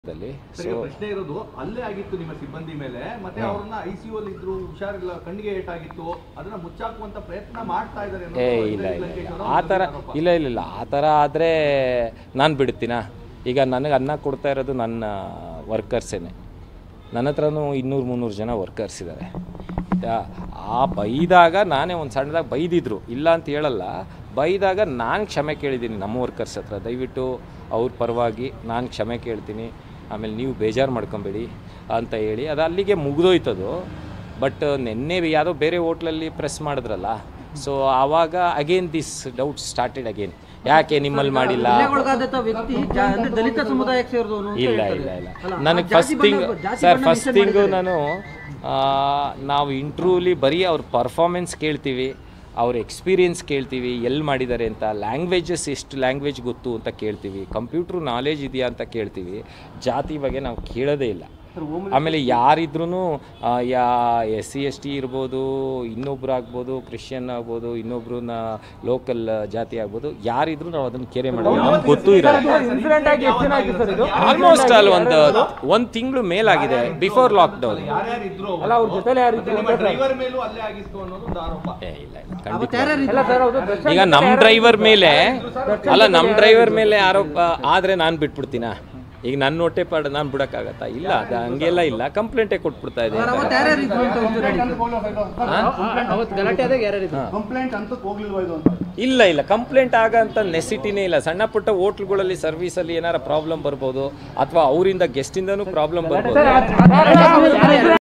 ದಲ್ಲಿ ಸರಿ, ಸೊ ಪ್ರಶ್ನೆ ಇರೋದು ಅಲ್ಲೇ ಆಗಿತ್ತು ನಿಮ್ಮ ಸಿಬ್ಬಂದಿ ಮೇಲೆ ಮತ್ತೆ ಅವ್ರನ್ನ ಐಸಿಯು ಅಲ್ಲಿ ಇದ್ರು ಹುಷಾರಿಲ್ಲ ಕಣ್ಣಿಗೆ ಏಟಾಗಿತ್ತು ಅದನ್ನ ಮುಚ್ಚಾಕುವಂತ ಪ್ರಯತ್ನ ಮಾಡ್ತಾ ಇದ್ದಾರೆ ಅನ್ನೋದು ಏ ಇಂದ್ರಜಿತ್ ಇಲ್ಲ ಇಲ್ಲ ಲಂಕೇಶ್ ಇಲ್ಲ ಅವರ ಆ ಥರ ಆರೋಪ. ಇಲ್ಲ ಇಲ್ಲ ಇಲ್ಲ ಆ ಥರ ಆದರೆ ನಾನು ಬಿಡ್ತೀನಾ ಈಗ ನನಗೆ ಅನ್ನ ಕೊಡ್ತಾ ಇರೋದು ನನ್ನ ವರ್ಕರ್ಸೇನೆ ನನ್ನ ಹತ್ರನೂ ಇನ್ನೂರು ಮುನ್ನೂರು ಜನ ವರ್ಕರ್ಸ್ ಇದ್ದಾರೆ ಆಯ್ತಾ ಆ ಬೈದಾಗ ನಾನೇ ಒಂದು ಸಣ್ಣದಾಗಿ ಬೈದಿದ್ರು ಇಲ್ಲ ಅಂತ ಹೇಳಲ್ಲ ಬೈದಾಗ ನಾನು ಕ್ಷಮೆ ಕೇಳಿದ್ದೀನಿ ನಮ್ಮ ವರ್ಕರ್ಸ್ ಹತ್ರ ದಯವಿಟ್ಟು ಅವ್ರ ಪರವಾಗಿ ನಾನು ಕ್ಷಮೆ ಕೇಳ್ತೀನಿ ಆಮೇಲೆ ನೀವು ಬೇಜಾರು ಮಾಡ್ಕೊಬೇಡಿ ಅಂತ ಹೇಳಿ ಅದು ಅಲ್ಲಿಗೆ ಮುಗಿದೋಯ್ತದು ಬಟ್ ನಿನ್ನೆ ಯಾವುದೋ ಬೇರೆ ಹೋಟ್ಲಲ್ಲಿ ಪ್ರೆಸ್ ಮಾಡಿದ್ರಲ್ಲ ಸೊ ಆವಾಗ again this doubt started again ಯಾಕೆ ನಿಮ್ಮಲ್ಲಿ ಮಾಡಿಲ್ಲ ಒಳಗಾದಂತ ವ್ಯಕ್ತಿ ಜಾ- ಅಂದ್ರೆ ದಲಿತ ಸಮುದಾಯಕ್ಕೆ ಸೇರಿದವನು ಅಂತ ಇಲ್ಲ ಹೇಳ್ತಾರೆ. ಇಲ್ಲ ಇಲ್ಲ ಅಲ್ಲ, ನನಗೆ ಆ ಜಾತಿ ಫಸ್ಟ್ ಥಿಂಗ್ ಬಣ್ಣ- ಜಾತಿ ಸರ್ ಬಣ್ಣ ಫಸ್ಟ್ ನಿಷೇಧ ಥಿಂಗು ಮಾಡಿದ್ದಾರೆ. ನಾನು ಆ, ನಾವು ಇಂಟ್ರೂಲಿ ಬರೀ ಅವ್ರ ಪರ್ಫಾರ್ಮೆನ್ಸ್ ಕೇಳ್ತೀವಿ ಅವ್ರ ಎಕ್ಸ್ಪೀರಿಯನ್ಸ್ ಕೇಳ್ತೀವಿ ಎಲ್ಲಿ ಮಾಡಿದ್ದಾರೆ ಅಂತ ಲ್ಯಾಂಗ್ವೇಜಸ್ ಎಷ್ಟು ಲ್ಯಾಂಗ್ವೇಜ್ ಗೊತ್ತು ಅಂತ ಕೇಳ್ತೀವಿ ಕಂಪ್ಯೂಟ್ರ್ ನಾಲೆಜ್ ಇದೆಯಾ ಅಂತ ಕೇಳ್ತೀವಿ ಜಾತಿ ಬಗ್ಗೆ ನಾವು ಕೇಳೋದೇ ಇಲ್ಲ ಆಮೇಲೆ ಯಾರಿದ್ರೂ ಯಾ ಎಸ್ ಸಿ ಎಸ್ ಟಿ ಇರ್ಬೋದು ಇನ್ನೊಬ್ರು ಆಗ್ಬೋದು ಕ್ರಿಶ್ಚಿಯನ್ ಆಗ್ಬೋದು ಇನ್ನೊಬ್ರನ್ನ ಲೋಕಲ್ ಜಾತಿ ಆಗ್ಬೋದು ಯಾರಿದ್ರು ನಾವು ಅದನ್ನು ಕೇರೆ ಮಾಡೋದು ನಮ್ಗೆ ಗೊತ್ತೂ ಇರಲ್ಲ ಇನ್ಸಿಡೆಂಟ್ ಆಗಿ ಎಷ್ಟು ದಿನ ಆಯ್ತು ಸರ್ ಇದು ಆಲ್ಮೋಸ್ಟ್ ಅಲ್ಲಿ ಒಂದು ಒಂದು ತಿಂಗಳು ಮೇಲಾಗಿದೆ ಬಿಫೋರ್ ಲಾಕ್ಡೌನ್ ಯಾರ್ಯಾರು ಇದ್ರು ಅಲ್ಲ ಅವ್ರ ಜೊತೆಲೆ ಯಾರು ಇದ್ರು ನಿಮ್ಮ ಡ್ರೈವರ್ ಮೇಲೂ ಅಲ್ಲೇ ಆಗಿತ್ತು ಅನ್ನೋದು ಒಂದು ಆರೋಪ ಏ ಇಲ್ಲ ಇಲ್ಲ ಅವತ್ತು ಖಂಡಿತ ಯಾರ್ಯಾರು ಇಲ್ಲ ಸರ್ ಹೌದು ದರ್ಶನ್ ಈಗ ನಮ್ಮ ಡ್ರೈವರ್ ಮೇಲೆ ಅಲ್ಲ ನಮ್ಮ ಡ್ರೈವರ್ ಮೇಲೆ ಆರೋಪ ಆದರೆ ನಾನು ಬಿಟ್ಬಿಡ್ತೀನಾ ಈಗ ನನ್ನ ಹೊಟ್ಟೆ ಪಾಡು ನಾನು ಬಿಡೋಕ್ಕಾಗತ್ತಾ ಇಲ್ಲ ಅದು ಹಂಗೆಲ್ಲ ಇಲ್ಲ ಕಂಪ್ಲೇಂಟೇ ಕೊಟ್ಬಿಡ್ತಾ ಇದೆ ಸರ್, ಅವತ್ತು ಯಾರ್ಯಾರು ಇದ್ರು ಅಂತ ಒಂಚೂರು ಹೇಳಿ ಸರ್. ಅವತ್ತು ಗಲಾಟೆ ಆದಾಗ ಯಾರು ಇದ್ರು ಕಂಪ್ಲೇಂಟ್ ಅಂತ ಹೋಗ್ಲಿಲ್ವಾ ಇದು ಅಂತ ಇಲ್ಲ ಇಲ್ಲ ಕಂಪ್ಲೇಂಟ್ ಆಗಂತ ನೆಸಿಟಿನೇ ಇಲ್ಲ ಸಣ್ಣ ಪುಟ್ಟ ಹೋಟ್ಲ್ಗಳಲ್ಲಿ ಸರ್ವಿಸಲ್ಲಿ ಏನಾರ ಪ್ರಾಬ್ಲಮ್ ಬರ್ಬೋದು ಅಥವಾ ಅವರಿಂದ ಗೆಸ್ಟಿಂದನೂ ಪ್ರಾಬ್ಲಮ್ ಬರ್ಬೋದು